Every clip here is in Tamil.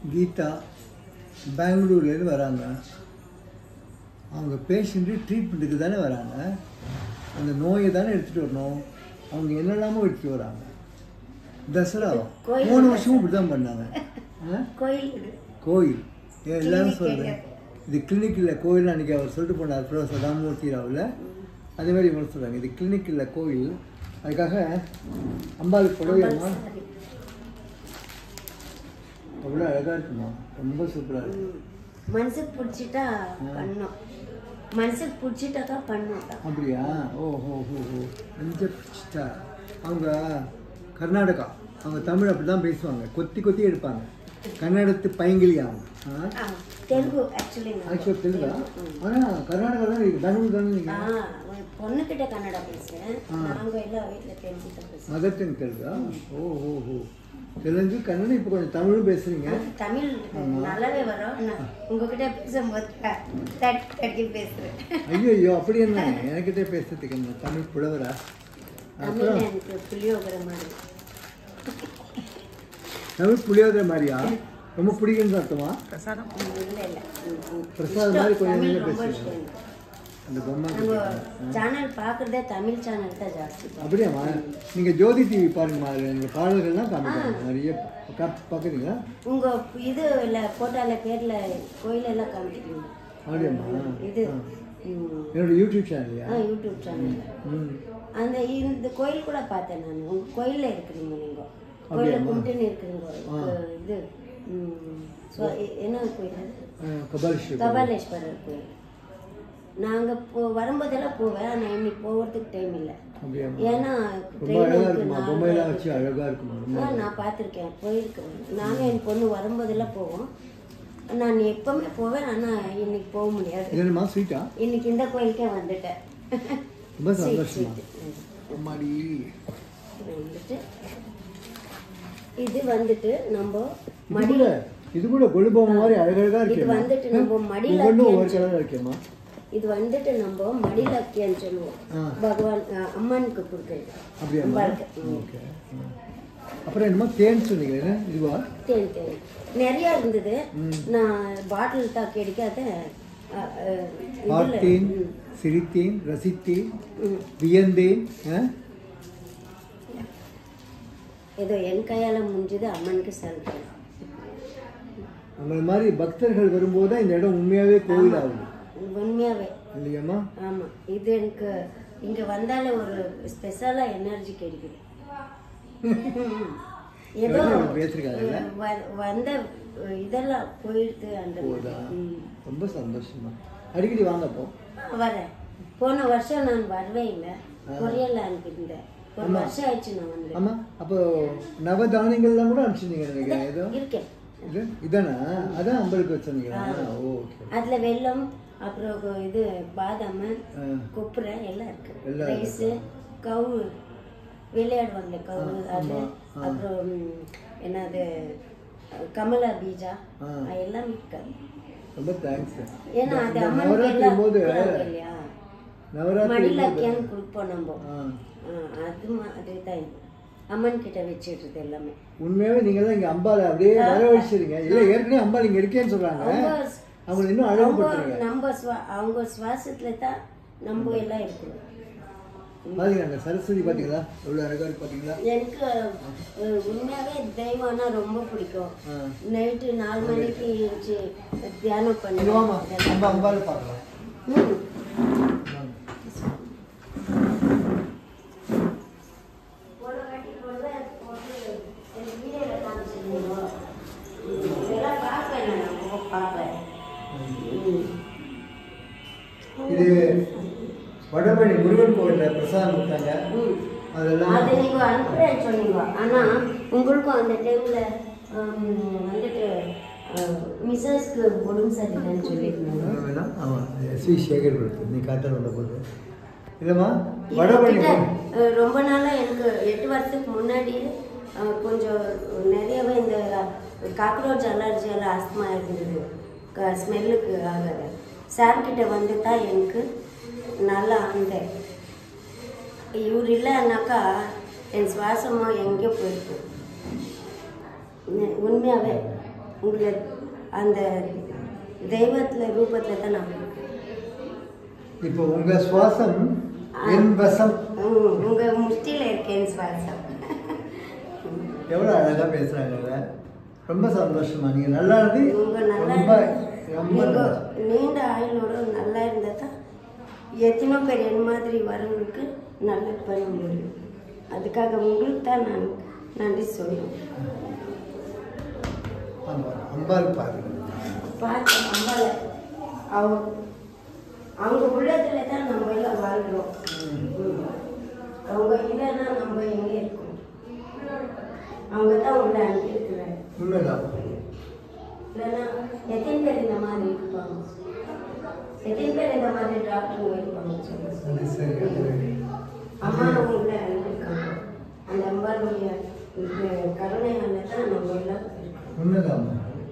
கீதா பெங்களூர்லேருந்து வராங்க அவங்க பேஷண்ட்டு ட்ரீட்மெண்ட்டுக்கு தானே வராங்க அந்த நோயை தானே எடுத்துகிட்டு வரணும் அவங்க என்னெல்லாமோ எடுத்துகிட்டு வராங்க தசரா கோயில் மூணு வருஷமும் இப்படி தான் பண்ணாங்க ஆ? கோயில் இது. கோயில் ஏன் எல்லாரும் Clinic சொல்கிறேன் இது கிளினிக் இல்லை கோயில் அன்றைக்கி அவர் சொல்லிட்டு போனார் ப்ரொஃபஸர் ராமமூர்த்தி ராவில் அதே மாதிரி இவங்க சொல்கிறாங்க இது கிளினிக் இல்லை கோயில் அதுக்காக அம்பாளுக்கு புடவையம்மா சரி. அவ்வளோ அழகாக இருக்குமா ரொம்ப சூப்பராக இருக்கு ம். மனசுக்கு பிடிச்சிட்டா பண்ணோம் மனசுக்கு பிடிச்சிட்டாக்கா பண்ணோம் அப்படியா ஓ ஹோ ஹோ ஹோ நெஞ்ச பிடிச்சிட்டா அவங்க கர்நாடகா அவங்க தமிழ் அப்படி தான் பேசுவாங்க கொத்தி கொத்தி எடுப்பாங்க கன்னடத்து பைங்கிலி அவங்க ஆ ஆ, தெலுங்கு ஆக்சுவலி ஆக்சுவலாக தெலுங்கா ஆனால் கர்நாடகா தான் இருக்கு பெங்களூர் தானே நீங்கள் பொண்ணுக்கிட்ட கன்னடா பேசுறேன் நாங்க எல்லாம் வீட்டில் தெலுங்கு தான் பேசுறோம் மதர் டங் தெலுங்கா ஓ ஓ ஓ தெலுங்கு கன்னடம் இப்போ கொஞ்சம் தமிழும் பேசுகிறீங்க தமிழ் நல்லாவே வரும் நான் உங்ககிட்ட பேசும்போது த- தட்டி தட்டி பேசுறேன் ஐயோ ஐயோ அப்படி என்ன என்கிட்ட பேசுறதுக்கு என்ன தமிழ் புலவரா தமிழ் எனக்கு புளியோகிற மாதிரி தமிழ் புளியோதரை மாதிரியா ரொம்ப பிடிக்கும்னு அர்த்தமா இல்லை இல்லை பிரசாத் மாதிரி கொஞ்சம் தமிழ் நேரம் ரொம்ப பேசுறேன் இஷ்டம் எனக்கு. அந்த பொம்மை நம்ம சேனல் பார்க்குறதே தமிழ் சேனல் தான் ஜாஸ்தி அப்படியாம்மா நீங்கள் ஜோதி டிவி பாருங்கம்மா அதில் எங்கள் பாடல்கள்லாம் காமிக்கிறாங்க நிறைய பா- பார்க்குறீங்களா உங்க இது இல்ல போட்டால பேர்ல கோயிலெல்லாம் காமிக்கிறீங்க அப்படியாம்மா இது ஆ. ம், என்னோட யூடியூப் சேனல்லையா ஆ யூடியூப் சேனல் ம் அந்த இந்த கோயில் கூட பார்த்தேன் நான் உங்க கோயில்ல இருக்கிறீங்க நீங்க கோயில கும்பிட்டுன்னு இருக்கிறீங்க கு- இது ம், ஸ்வ- என்ன கோயில் அது? கபாலீஸ்வரர் கபாலேஸ்வரர் கோயில் நாங்க போ வரும்போதெல்லாம் போவேன் ஆனா இன்னைக்கு போகிறதுக்கு டைம் இல்லை அப்படியாம்மா ஏன்னா ரொம்ப train அழகாக இருக்கு, இருக்குமா நாலு பொம்மையெல்லாம் வச்சு அழகாக இருக்குமா ரொம்ப ஆ நான் பார்த்துருக்கேன் போயிருக்கேன் நானும் என் பொண்ணு வரும்போதெல்லாம் போவோம் நான் எப்பவுமே போவேன் ஆனால் இன்னைக்கு போக முடியாது என்னம்மா ஸ்வீட்டா இன்னைக்கு இந்த கோயிலுக்கே வந்துட்டேன் ரொம்ப சந்தோஷமா அம்மாடி இது வந்துட்டு இது வந்துட்டு நம்ம இது மடி கூட இது கூட கொழுபொம்மை மாதிரி அழகழகா இது இருக்கேம்மா வந்துட்டு நம்ம மடியில் ஒவ்வொன்றும் ஒவ்வொரு கலராக இருக்கேம்மா இது வந்துட்டு நம்ம மடியில் அக்கியான்னு சொல்லுவோம் ஆ. பகவான் அஹ், அம்மனுக்கு கொடுக்குறது அப்படியாம்மா அம்பாளுக்கு. ம். ஓகே அப்புறம் என்னமோ தேன் சொன்னீங்க என்ன இதுவா தேன் தேன் நிறைய இருந்தது நான் பாட்டில் தாக்கி அடிக்காத அஹ், அஹ், இதுல பார்த்தேன் சிரித்தேன் ரசித்தேன் வியந்தேன் ஆ? ஏதோ என் கையால முடிஞ்சது அம்மனுக்கு செலுத்துறேன் நம்மள மாதிரி பக்தர்கள் வரும்போது தான் இந்த இடம் உண்மையாவே கோவில் ஆகுது உண்மையாவே இல்லையாம்மா ஆமா இது எனக்கு இங்க வந்தாலே ஒரு ஸ்பெஷலா எனர்ஜி கிடைக்குது ஏதோ இவரு பேசிருக்காருல்ல? வ- வந்த இதெல்லாம் போயிடுது அந்த போதா ம். ரொம்ப சந்தோஷமா அடிக்கடி வாங்க அப்போ வரேன் போன வருஷம் நான் வரவே இல்லை கொரியர்ல அனுப்பியிருந்தேன் ஒரு வருஷம் ஆயிடுச்சு நான் வந்து ஆமா அப்போ நவதானியங்கள்லாம் கூட அனுப்பிச்சிருந்தீங்க நினைக்கிறேன் ஏதோ இருக்கேன் இது இதானா அதான் அம்பளுக்கு வச்சுருந்தீங்களா ஓகே அதுல வெல்லம் அப்புறம் கொ- இது பாதாம் ஆ. கொப்பரை எல்லாம் இருக்கு எல்லாம் ரைஸு கவு விளையாடுவாங்களே கவு அது அப்புறம் ம், என்னது கமலா பீஜா ஆ. அது எல்லாம் இருக்காது ரொம்ப தேங்க்ஸ் ஏன்னா அது இந்த அம்மனுக்கு நவராத்திரி எல்லாம் போது கொடுக்குறாங்க இல்லையா நவராத்திரி மடியில் போது அக்கியான்னு கொடுப்போம் நம்ம ஆ. ஆ, அது மாதிரி தான் அம்மன் கிட்ட வச்சிடுறது எல்லாமே உண்மையாவே நீங்க தான் இங்க அம்பால அப்படியே வரவழைச்சிருங்க இல்ல ஏற்கனவே அம்பாள் இங்க இருக்கேன்னு சொல்றாங்க அவங்க அவங்களை இன்னும் அவங்க அழகுபடுத்துறீங்க நம்ம சுவா- அவங்க சுவாசத்துல தான் நம்ம எல்லாம் இருக்கிறோம் பாத்தீங்களா சரஸ்வதி பாத்தீங்களா எவ்வளவு அழகா இருக்கு பாத்தீங்களா எனக்கு அஹ், உண்மையாவே தெய்வம்னா ரொம்ப பிடிக்கும் ஆ. நைட்டு நாலு மணிக்கு எழுந்துச்சு தியானம் இங்க பண்ணுவேன் வாமா நம்ம அம்பால பார்க்கலாம் ம். வாங்க. போன வாட்டி போல போட்டு எனக்கு வீடியோல காமிச்சிருந்தீங்க. ம், இதெல்லாம் பார்ப்பேன் நான் ரொம்ப பார்ப்பேன் ம். இது வடபழனி முருகன் கோவில்ல பிரசாதம் கொடுத்தாங்க ம். அதெல்லாம் அது நீங்க அனுப்புறேன்னு சொன்னீங்க ஆனா உங்களுக்கும் அந்த டைம்ல வந்துட்டு மிஸ்ஸஸ்க்கு உடம்பு சரியில்லைன்னு சொல்லியிருந்தாங்க வேணாம் ஆமாம் எஸ்வி சேகர் கொடுத்து நீ காத்தால் வந்த போது இல்லைம்மா வடபழனி கிட்ட, கோவில். அஹ், ரொம்ப நாளா எனக்கு எட்டு வருஷத்துக்கு முன்னாடி அஹ், கொஞ்சம் நிறையவே இந்த காக்ரோச் அலர்ஜி எல்லாம் ஆஸ்துமா இருந்தது ஸ்மெல்லுக்கு ஆகாது சார் கிட்ட வந்து தான் எனக்கு நல்லா ஆந்தேன் இவர் இல்லைன்னாக்கா என் சுவாசமாக எங்கேயோ போயிருக்கு உண்மையாகவே உங்களை அந்த தெய்வத்தில் ரூபத்தில் தான் நான் இப்போ உங்க சுவாசம் என் வசம் ம், உங்க முஷ்டியில் இருக்கேன் சுவாசம் எவ்வளோ அழகா பேசுறாங்கல்ல ரொம்ப சந்தோஷமா நீங்க நல்லா இருந்து உங்க நல்லா ரொம்ப ரொம்ப நீங்க நல்லா. நீண்ட ஆயுளோட நல்லா இருந்தால் தான் எத்தனோ பேர் என் மாதிரி வரவங்களுக்கு நல்லது பண்ண முடியும் அதுக்காக உங்களுக்கு தான் நான் நன்றி சொல்லுவேன் ஆமா அம்பாள் பாருங்க பார்த்து அம்மாவை அவங்க அவங்க உள்ளத்துல தான் நம்ம எல்லாம் வாழ்கிறோம் ம். அவங்க இல்லைன்னா நம்ம எங்கே இருக்கோம் அவங்க தான் உங்களை அனுப்பியிருக்கிறாங்க உண்மைதான் இல்லைன்னா எத்தனை பேர் இந்த மாதிரி இருப்பாங்க எத்தனை பேர் இந்த மாதிரி டாக்டருங்க இருப்பாங்க சொல்லுங்க அது சரி அது அம்மா உங்களை அனுப்பியிருக்காங்க அந்த அம்பாளுடைய இந்த கருணையால தான் நம்ம எல்லாம் இருக்கோம் உண்மைதான்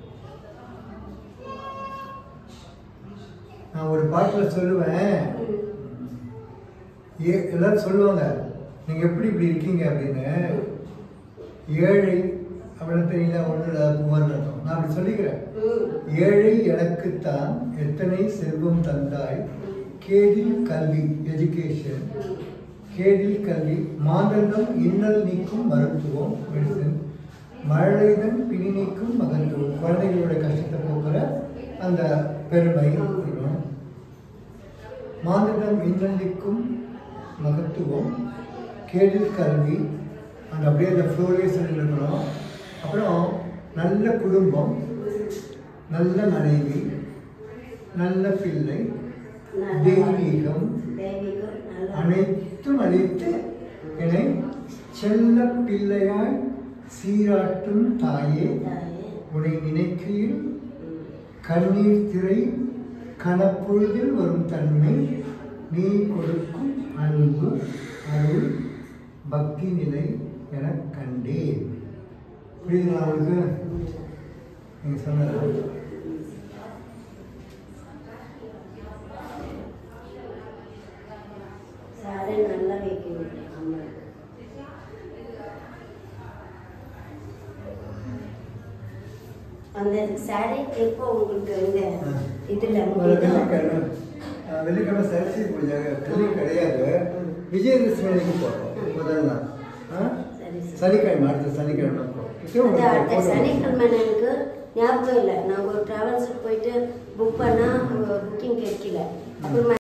நான் ஒரு பாட்டில் சொல்லுவேன் ஏ எல்லாரும் சொல்லுவாங்க நீங்கள் எப்படி இப்படி இருக்கீங்க அப்படின்னு ஏழை அப்படின்னு தெரியல ஒன்றும் இல்லாத புகார் அர்த்தம் நான் அப்படி சொல்லிக்கிறேன் ம். ஏழை எனக்குத்தான் எத்தனை செல்வம் தந்தாய் கேடில் கல்வி எஜுகேஷன் கேடில் கல்வி மாந்தண்டம் இன்னல் நீக்கும் மருத்துவம் மெடிசன் மழைதன் பிணி நீக்கும் மகத்துவம் குழந்தைகளோட கஷ்டத்தை போக்குற அந்த பெருமை இருக்கணும் மாந்தண்டம் இன்னல் நீக்கும் மகத்துவம் கேடில் கல்வி அந்த அப்படியே அந்த ஃப்ளோரே இருக்கணும் அப்புறம் நல்ல குடும்பம் நல்ல மனைவி நல்ல பிள்ளை நல்ல தெய்வீகம் தெய்வீகம் நல்ல அனைத்தும் அளித்து என்னை செல்ல பிள்ளையாய் சீராட்டும் தாயே தாயே. உன்னை நினைக்கையில் கண்ணீர் திரை கனப்பொழுதில் வரும் தன்மை நீ கொடுக்கும் அன்பு அருள் பக்தி நிலை எனக் கண்டேன் புரியுதுங்களா உங்களுக்கு நீங்க சொன்னது சாரை நல்லா வைக்கணும் அம்மா அந்த சாரி எப்போ உங்களுக்கு இந்த இதுல ஒரு வெள்ளிக்கிழமை அஹ், வெள்ளிக்கிழமை சரஸ்வதி பூஜை வெள்ளி கிடையாது விஜயதசமிக்கு போகிறோம் முதல் நாள் ஆ? சரி சரி சனிக்கிழமை அடுத்த சனிக்கிழமை போகிறோம் அது அடுத்த சனிக்கிழமை எனக்கு ஞாபகம் இல்லை நாங்கள் ஒரு ட்ராவல்ஸுக்கு போயிட்டு புக் பண்ணால் புக்கிங் கிடைக்கல அப்புறமா